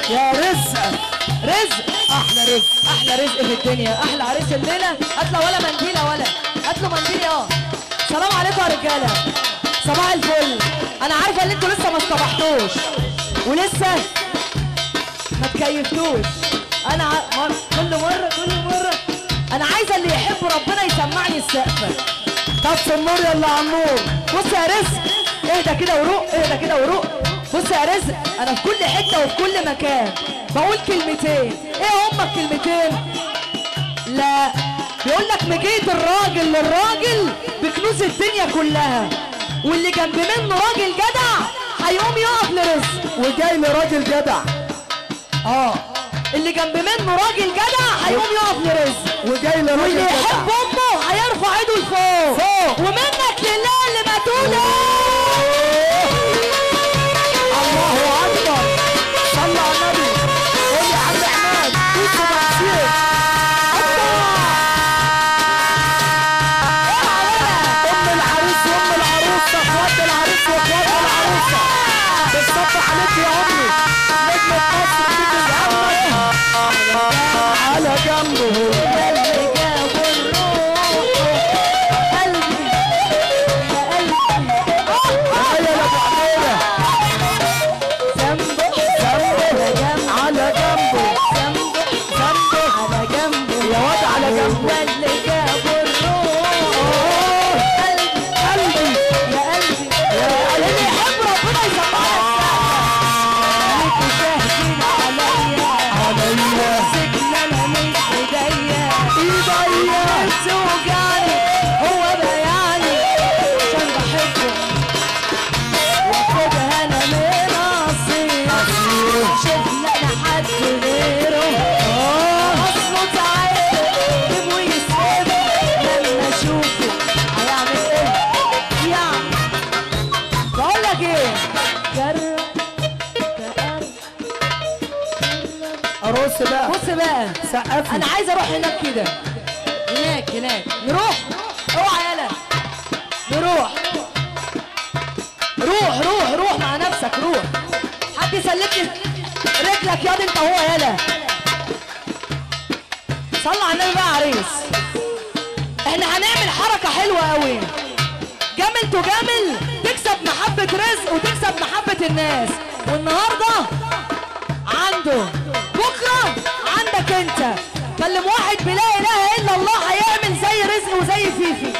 يا رزق رزق احلى رزق احلى رزق في الدنيا احلى عريس الليله هات له ولا منديله ولا هات له منديل اه سلام عليكم يا رجاله صباح الفل انا عارفه ان انتوا لسه ما اصطبحتوش ولسه ما تكيفتوش انا ع... مر... كل مره كل مره انا عايزه اللي يحب ربنا يسمعني السقفه طب النور يلا عمور بص يا رزق اهدى كده وروق اهدى كده وروق بص يا رزق انا في كل حته وفي كل مكان بقول كلمتين ايه هما الكلمتين لا بيقول لك مجيت الراجل للراجل بكنوز الدنيا كلها واللي جنب منه راجل جدع هيقوم يقف لرزق وجاي لراجل جدع اه اللي جنب منه راجل جدع هيقوم يقف لرزق وجاي لراجل واللي جدع يحب امه هيرفع ايده لفوق فوق. ومنك لله اللي ما تقوله الله اكبر صلى على النبي قول يا عم عماد انتوا ماشيين ام العريس وام العروسه اخوات العريس واخوات العروسه بالصف عليك يا امي نجمة مصر تيجي محمد على جنبه اللي جاب الروح قلبي يا قلبي تعالى يا ابو عميره جنبه جنبه جنبه على جنبه جنبه جنبه على جنبه يا واد على جنبه واللي جاب الروح قلبي قلبي يا قلبي يا اللي قلبي يحب ربنا يسمعك خليك شاهدين عليا عليا سجن انا من ايديا ايديا توجعني هو بياني عشان بحبه واخدها انا من اصيل شفنا انا حد غيره اصله تعب ويسيبه لما اشوفه هيعمل ايه يعني بقول لك ايه جرب تقرب ارقص بقى بص بقى سقفي انا عايز اروح هناك كده هناك هناك نروح اوعى يالا نروح روح روح روح مع نفسك روح حد يسلكني رجلك ياض انت هو يالا صلى على النبي بقى يا عريس احنا هنعمل حركة حلوة قوي جامل تجامل تكسب محبة رزق وتكسب محبة الناس والنهارده عنده بكره عندك انت كلم واحد بلا اله الا الله هيعمل زي رزق وزي فيفي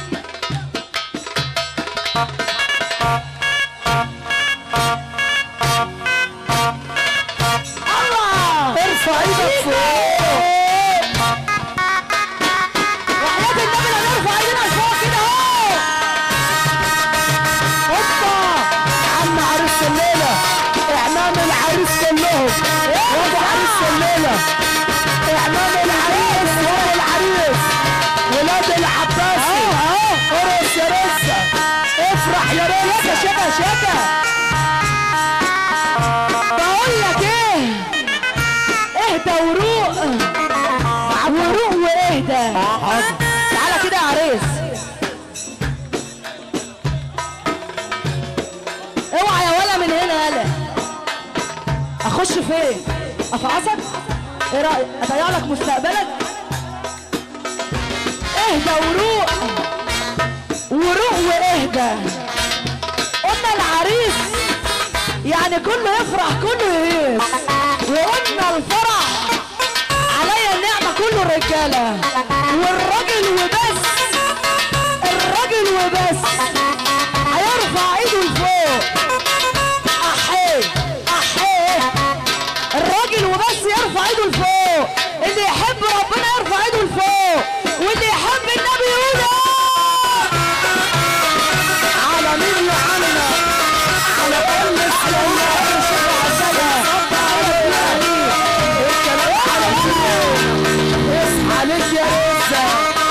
الله ارفع ايدك فوق وحياة النبي لا نرفع ايدينا لفوق كده اهو هوبا عم عريس الليله اعمام العريس كلهم وابو عريس الليله اعمام العريس وابو العريس ولاد العباسي ارقص يا رزه افرح يا شكا رزه شكا شكا بقول لك ايه اهدى وروق وروق واهدى تعالى كده يا عريس اوعى يا ولا من هنا يالا اخش فين افعصك ايه رايك اضيع لك مستقبلك اهدى وروق وروق واهدى قلنا العريس يعني كله يفرح كله يهيص وقلنا الفرح عليا النعمة كله رجالة والراجل وبس الراجل وبس هيرفع ايده لفوق احيه احيه الراجل وبس يرفع ايده لفوق اللي يحب ربنا يرفع ايده لفوق واللي يحب النبي يقول آه. على مين يا عمنا على كل السلامات الكلام على مين اصحى عليك يا رزة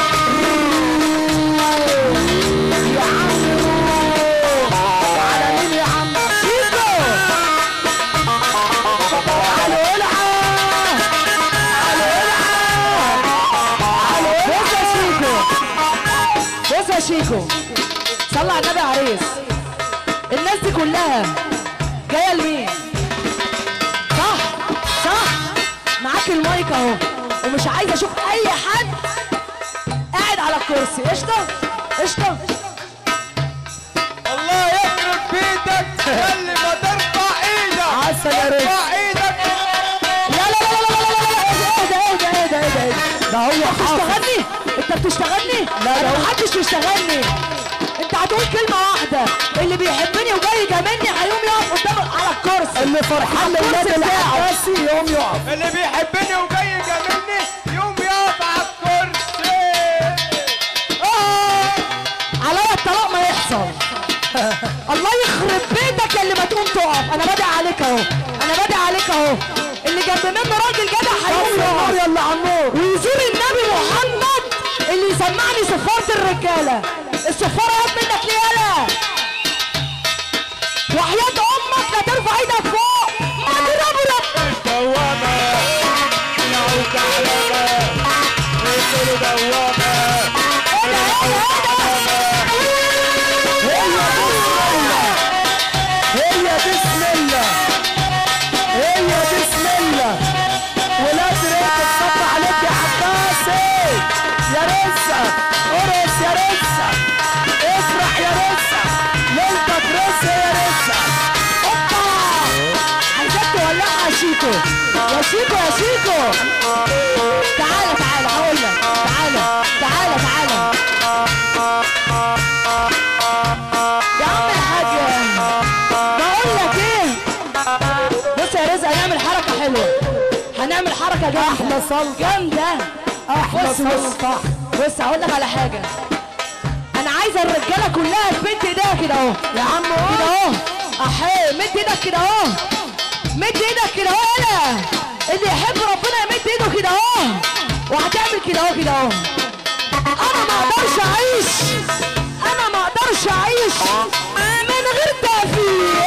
يا عم روح على مين يا عم شيكو على ولعة على ولعة على بص يا شيكو بص يا شيكو صلى على النبي يا عريس الناس دي كلها جايه لمين صح اهو ومش عايزه اشوف اي حد قاعد على الكرسي قشطه قشطه الله يخرب بيتك اللي ما ترفع ايدك عسل يا ريس ارفع ايدك لا لا لا لا لا لا لا اهدى اهدى اهدى اهدى اهدى ده هو حافظ بتشتغلني انت بتشتغلني لا، انا ده هو- محدش بيشتغلني انت هتقول كلمه واحده اللي بيحبني وجاي يجاملني هيقوم يقف قدام على الكرسي اللي فرحان لولاد الكرسي بتاعه. العباسي يقوم يقف اللي بيحبني وجاي يجاملني يوم يقف على الكرسي آه، عليا الطلاق ما يحصل الله يخرب بيتك يا اللي ما تقوم تقف انا بدعي عليك اهو انا بدعي عليك اهو اللي جنب منه راجل جدع هيقوم طفي النور يقف يا اللي على النور ويزور النبي محمد اللي يسمعني صفارة الرجالة الصفارة هات منك ليه يالا وحياة امك لا ترفع ايدك فوق ما تضرب دوامة نعوك علامة وصل دوامة هي بسم الله هي بسم الله ولاد ريت الصب عليك يا عباسي يا رزة ارقص يا رزة افرح يا رزة ليلتك رزة يا رزة اوبا عايزاك تولعها يا شيكو يا شيكو يا شيكو تعالى تعالى هقول لك تعالى تعالى تعالى يا عم الحاج بقول لك ايه بص يا رزق هنعمل حركه حلوه هنعمل حركه جامده احلى صلصة جامده احلى بص بص صلصة بص هقول لك على حاجه انا عايزه الرجاله كلها تمد ايديها كده اهو يا عم كده اهو احي مد ايدك كده اهو مد ايدك كده اهو يلا اللي يحب ربنا يمد ايده كده اهو وهتعمل كده اهو كده اهو انا ما اقدرش اعيش انا ما اقدرش اعيش من غير تفكير